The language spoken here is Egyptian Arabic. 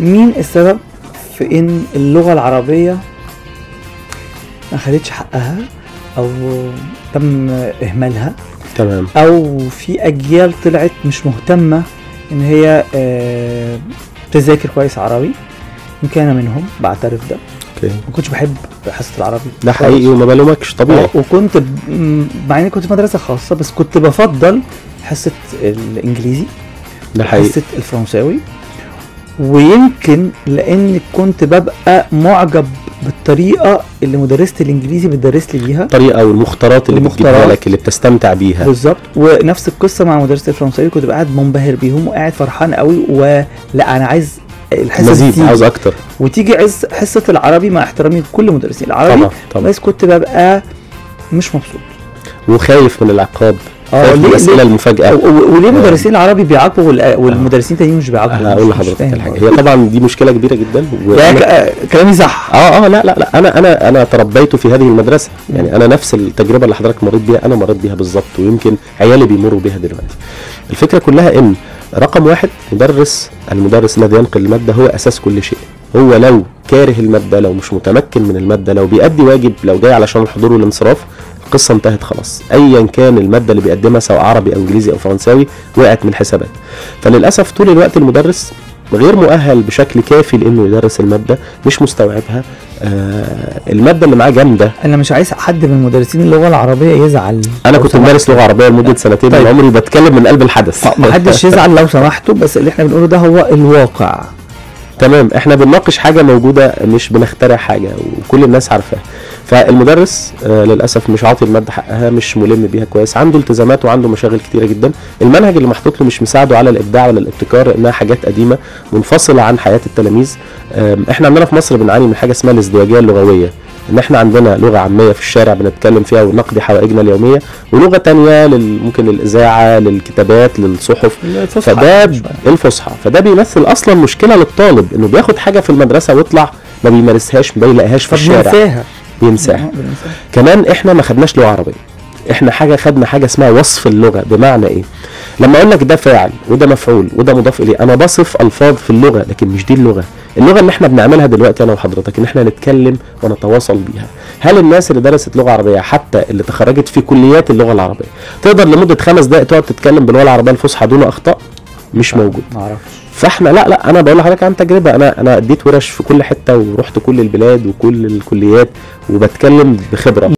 مين السبب في ان اللغه العربيه ما خدتش حقها او تم اهمالها تمام او في اجيال طلعت مش مهتمه ان هي آه، تذاكر كويس عربي يمكن انا منهم بعترف ده اوكي ما كنتش بحب حصه العربي ده حقيقي وما بلومكش طبيعي آه، وكنت ب... م- مع اني كنت في مدرسه خاصه بس كنت بفضل حصه الانجليزي ده حقيقي حصه الفرنساوي ويمكن لان كنت ببقى معجب بالطريقه اللي مدرسه الانجليزي بتدرس لي بيها الطريقه والمختارات اللي بتجيبها المختارات. لك اللي بتستمتع بيها بالظبط ونفس القصه مع مدرسه الفرنساوي كنت قاعد منبهر بيهم وقاعد فرحان قوي ولا انا عايز الحصه دي مزيد تيجي. عاوز اكتر وتيجي عز حصه العربي مع احترامي لكل مدرسين العربي طبعا طبعا بس كنت ببقى مش مبسوط وخايف من العقاب اه خايف من ليه الاسئله ليه المفاجاه و- و- وليه مدرسين العربي بيعاقبوا والأ- والمدرسين التانيين مش بيعاقبوا انا مش- اقول مش لحضرتك فاهم على حاجه برضه. هي طبعا دي مشكله كبيره جدا و... يعني ك- آه، كلامي صح اه اه لا لا لا انا انا انا تربيت في هذه المدرسه يعني انا نفس التجربه اللي حضرتك مريت بيها انا مريت بيها بالظبط ويمكن عيالي بيمروا بيها دلوقتي الفكره كلها ان رقم واحد مدرس المدرس الذي ينقل الماده هو اساس كل شيء هو لو كاره الماده لو مش متمكن من الماده لو بيأدي واجب لو جاي علشان الحضور والانصراف القصه انتهت خلاص ايا كان الماده اللي بيقدمها سواء عربي او انجليزي او فرنساوي وقعت من الحسابات فللاسف طول الوقت المدرس غير مؤهل بشكل كافي لانه يدرس الماده مش مستوعبها آه الماده اللي معاه جامده انا مش عايز حد من مدرسين اللغه العربيه يزعل انا لو كنت سمحت. مدرس لغه عربيه لمده سنتين من طيب. عمري بتكلم من قلب الحدث ما ما حدش يزعل لو سمحتوا بس اللي احنا بنقوله ده هو الواقع تمام احنا بنناقش حاجه موجوده مش بنخترع حاجه وكل الناس عارفاها فالمدرس آه للاسف مش عاطي الماده حقها مش ملم بيها كويس عنده التزامات وعنده مشاغل كتيره جدا المنهج اللي محطوط له مش مساعده على الابداع ولا الابتكار لانها حاجات قديمه منفصله عن حياه التلاميذ آم، احنا عندنا في مصر بنعاني من حاجه اسمها الازدواجيه اللغويه ان احنا عندنا لغه عاميه في الشارع بنتكلم فيها ونقضي حوائجنا اليوميه ولغه تانية لل- ممكن للاذاعه للكتابات للصحف الفصحى فده شوية. الفصحى فده بيمثل اصلا مشكله للطالب انه بياخد حاجه في المدرسه ويطلع ما بيمارسهاش ما بيلاقيهاش في الشارع فبننساها بينساها آه، بننساها. كمان احنا ما خدناش لغه عربيه احنا حاجه خدنا حاجه اسمها وصف اللغه بمعنى ايه لما اقول لك ده فاعل وده مفعول وده مضاف اليه انا بصف الفاظ في اللغه لكن مش دي اللغه اللغه اللي احنا بنعملها دلوقتي انا وحضرتك ان احنا نتكلم ونتواصل بيها هل الناس اللي درست لغه عربيه حتى اللي تخرجت في كليات اللغه العربيه تقدر لمده خمس دقائق تقعد تتكلم باللغه العربيه الفصحى دون اخطاء مش موجود ما اعرفش فاحنا لا لا انا بقول لحضرتك عن تجربه انا انا اديت ورش في كل حته ورحت كل البلاد وكل الكليات وبتكلم بخبره